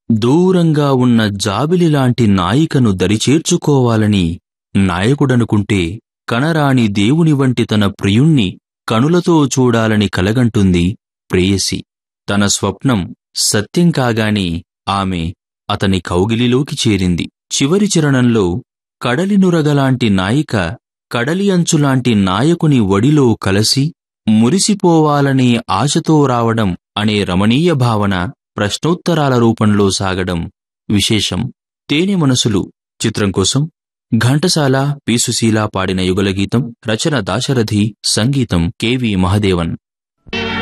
దూరంగా ఉన్న జాబిలిలాంటి నాయికను దరిచేర్చుకోవాలని నాయకుడనుకుంటే కనరాని దేవుని వంటి తన ప్రియుణ్ణి కనులతో చూడాలని కలగంటుంది ప్రేయసి తన స్వప్నం సత్యం కాగానే ఆమె అతని కౌగిలిలోకి చేరింది చివరి చరణంలో కడలి నురగలాంటి నాయిక కడలి అంచులాంటి నాయకుని ఒడిలో కలసి మురిసిపోవాలనే ఆశతో రావడం అనే రమణీయ భావన ప్రశ్నోత్తరాల రూపంలో సాగడం విశేషం తేనె మనసులు చిత్రం కోసం ఘంటసాల పీసుశీల పాడిన యుగలగీతం రచన దాశరథి సంగీతం కెవి మహదేవన్